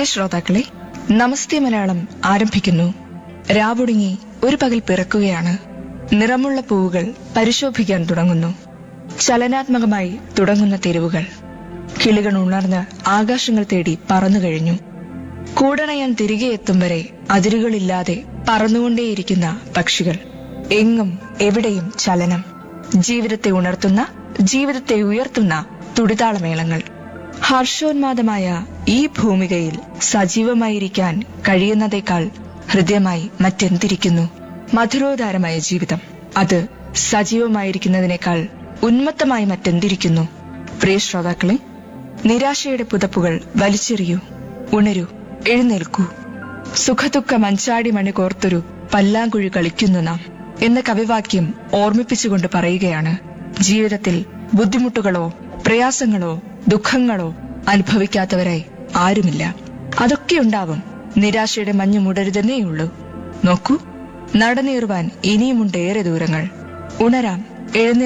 ശ്രോതാക്കളെ നമസ്തേ മലയാളം ആരംഭിക്കുന്നു രാവുടുങ്ങി ഒരു പകൽ പിറക്കുകയാണ് നിറമുള്ള പൂവുകൾ പരിശോഭിക്കാൻ തുടങ്ങുന്നു ചലനാത്മകമായി തുടങ്ങുന്ന തെരുവുകൾ കിളികൾ ഉണർന്ന് ആകാശങ്ങൾ തേടി പറന്നു കഴിഞ്ഞു കൂടണയാൻ തിരികെ എത്തും വരെ അതിരുകളില്ലാതെ പറന്നുകൊണ്ടേയിരിക്കുന്ന പക്ഷികൾ എങ്ങും എവിടെയും ചലനം ജീവിതത്തെ ഉണർത്തുന്ന ജീവിതത്തെ ഉയർത്തുന്ന തുടിതാളമേളങ്ങൾ ഹർഷോന്മാദമായ ഈ ഭൂമികയിൽ സജീവമായിരിക്കാൻ കഴിയുന്നതേക്കാൾ ഹൃദ്യമായി മറ്റെന്തിരിക്കുന്നു മധുരോധാരമായ ജീവിതം അത് സജീവമായിരിക്കുന്നതിനേക്കാൾ ഉന്മത്തമായി മറ്റെന്തിരിക്കുന്നു പ്രിയ ശ്രോതാക്കളെ നിരാശയുടെ പുതപ്പുകൾ വലിച്ചെറിയൂ ഉണരൂ എഴുന്നേൽക്കൂ സുഖദുഃഖ മഞ്ചാടി മണി കോർത്തൊരു പല്ലാങ്കുഴി കളിക്കുന്നു നാം എന്ന കവിവാക്യം ഓർമ്മിപ്പിച്ചുകൊണ്ട് പറയുകയാണ് ജീവിതത്തിൽ ബുദ്ധിമുട്ടുകളോ പ്രയാസങ്ങളോ ദുഃഖങ്ങളോ അനുഭവിക്കാത്തവരായി ആരുമില്ല അതൊക്കെ ഉണ്ടാവും നിരാശയുടെ മഞ്ഞു മുടരുതെന്നേയുള്ളൂ നോക്കൂ നടനേറുവാൻ ഇനിയുമുണ്ട് ഏറെ ദൂരങ്ങൾ ഉണരാം എഴുന്നേ